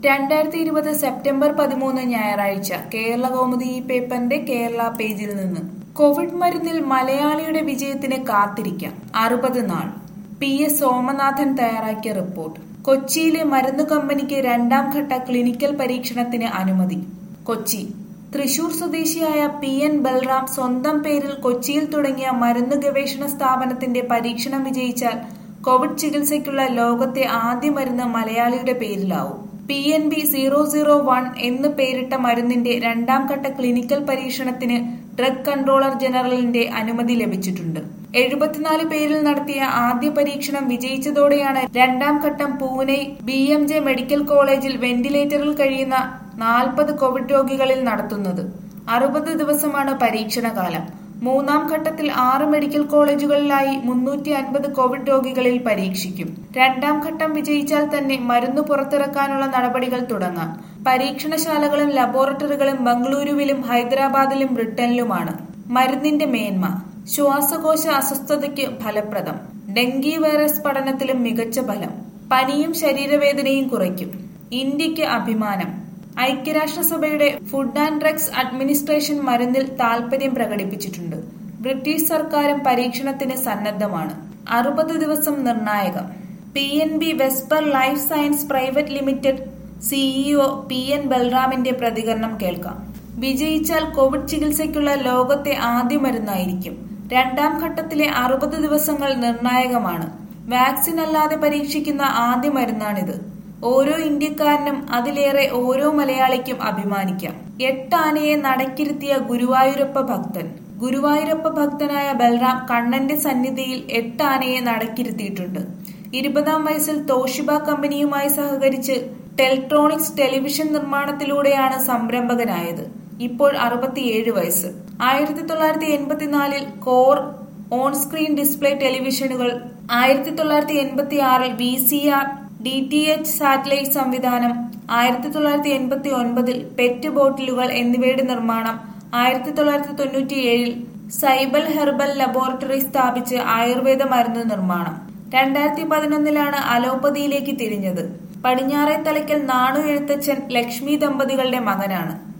രണ്ടായിരത്തി ഇരുപത് സെപ്റ്റംബർ പതിമൂന്ന് ഞായറാഴ്ച കേരള കൗമുദി ഈ പേപ്പറിന്റെ കേരള പേജിൽ നിന്ന് കോവിഡ് മരുന്നിൽ മലയാളിയുടെ വിജയത്തിന് കാത്തിരിക്കാം അറുപത് നാൾ പി എസ് സോമനാഥൻ തയ്യാറാക്കിയ റിപ്പോർട്ട് കൊച്ചിയിലെ മരുന്ന് കമ്പനിക്ക് രണ്ടാം ഘട്ട ക്ലിനിക്കൽ പരീക്ഷണത്തിന് അനുമതി കൊച്ചി തൃശൂർ സ്വദേശിയായ പി എൻ ബൽറാം സ്വന്തം പേരിൽ കൊച്ചിയിൽ തുടങ്ങിയ മരുന്ന് ഗവേഷണ സ്ഥാപനത്തിന്റെ പരീക്ഷണം വിജയിച്ചാൽ കോവിഡ് ചികിത്സയ്ക്കുള്ള ലോകത്തെ ആദ്യ മരുന്ന് മലയാളിയുടെ പേരിലാവും P N B zero zero one എന്ന് പേരിട്ട മരുന്നിന്റെ രണ്ടാം ഘട്ട ക്ലിനിക്കൽ പരീക്ഷണത്തിന് ഡ്രഗ് കൺട്രോളർ ജനറലിന്റെ അനുമതി ലഭിച്ചിട്ടുണ്ട് എഴുപത്തിനാല് പേരിൽ നടത്തിയ ആദ്യ പരീക്ഷണം വിജയിച്ചതോടെയാണ് രണ്ടാം ഘട്ടം Pune B J M medical കോളേജിൽ വെന്റിലേറ്ററിൽ കഴിയുന്ന നാൽപ്പത് കോവിഡ് രോഗികളിൽ നടത്തുന്നത് അറുപത് ദിവസമാണ് പരീക്ഷണകാലം മൂന്നാം ഘട്ടത്തിൽ ആറ് മെഡിക്കൽ കോളേജുകളിലായി മുന്നൂറ്റി അൻപത് കോവിഡ് രോഗികളിൽ പരീക്ഷിക്കും രണ്ടാം ഘട്ടം വിജയിച്ചാൽ തന്നെ മരുന്ന് പുറത്തിറക്കാനുള്ള നടപടികൾ തുടങ്ങാം പരീക്ഷണശാലകളും ലബോറട്ടറികളും ബംഗളൂരുവിലും ഹൈദരാബാദിലും ബ്രിട്ടനിലുമാണ് മരുന്നിന്റെ മേന്മ ശ്വാസകോശ അസ്വസ്ഥതയ്ക്ക് ഫലപ്രദം ഡെങ്കി വൈറസ് പഠനത്തിലും മികച്ച ഫലം പനിയും ശരീരവേദനയും കുറയ്ക്കും ഇന്ത്യക്ക് അഭിമാനം ഐക്യരാഷ്ട്രസഭയുടെ ഫുഡ് ആൻഡ് ഡ്രഗ്സ് അഡ്മിനിസ്ട്രേഷൻ മരുന്നിൽ താൽപര്യം പ്രകടിപ്പിച്ചിട്ടുണ്ട് ബ്രിട്ടീഷ് സർക്കാരും പരീക്ഷണത്തിന് സന്നദ്ധമാണ് അറുപത് ദിവസം നിർണായകം P N B Vesper life science private limited CEO P N ബൽറാമിന്റെ പ്രതികരണം കേൾക്കാം വിജയിച്ചാൽ കോവിഡ് ചികിത്സയ്ക്കുള്ള ലോകത്തെ ആദ്യ മരുന്നായിരിക്കും രണ്ടാം ഘട്ടത്തിലെ അറുപത് ദിവസങ്ങൾ നിർണായകമാണ് വാക്സിൻ അല്ലാതെ പരീക്ഷിക്കുന്ന ആദ്യ മരുന്നാണിത് ഓരോ ഇന്ത്യക്കാരനും അതിലേറെ ഓരോ മലയാളിക്കും അഭിമാനിക്കാം എട്ട് ആനയെ നടക്കിരുത്തിയ ഗുരുവായൂരപ്പ ഭക്തൻ ഗുരുവായൂരപ്പ ഭക്തനായ ബൽറാം കണ്ണന്റെ സന്നിധിയിൽ എട്ട് ആനയെ നടക്കിരുത്തിയിട്ടുണ്ട് ഇരുപതാം വയസ്സിൽ തോഷിബ കമ്പനിയുമായി സഹകരിച്ച് ടെൽട്രോണിക്സ് ടെലിവിഷൻ നിർമ്മാണത്തിലൂടെയാണ് സംരംഭകനായത് ഇപ്പോൾ അറുപത്തിയേഴ് വയസ്സ് ആയിരത്തി തൊള്ളായിരത്തി എൺപത്തിനാലിൽ കോർ ഓൺ സ്ക്രീൻ ഡിസ്പ്ലേ ടെലിവിഷനുകൾ ആയിരത്തി തൊള്ളായിരത്തി എൺപത്തി ആറിൽ V C R D T H satellite സംവിധാനം ആയിരത്തി തൊള്ളായിരത്തി എൺപത്തി ഒൻപതിൽ പെറ്റ് ബോട്ടിലുകൾ എന്നിവയുടെ നിർമ്മാണം ആയിരത്തി തൊള്ളായിരത്തി തൊണ്ണൂറ്റിയേഴിൽ സൈബൽ ഹെർബൽ ലബോറട്ടറി സ്ഥാപിച്ച് ആയുർവേദ മരുന്ന് നിർമ്മാണം രണ്ടായിരത്തി പതിനൊന്നിലാണ് അലോപ്പതിയിലേക്ക് തിരിഞ്ഞത് പടിഞ്ഞാറേ തലയ്ക്കൽ നാണു എഴുത്തച്ഛൻ ലക്ഷ്മി ദമ്പതികളുടെ മകനാണ്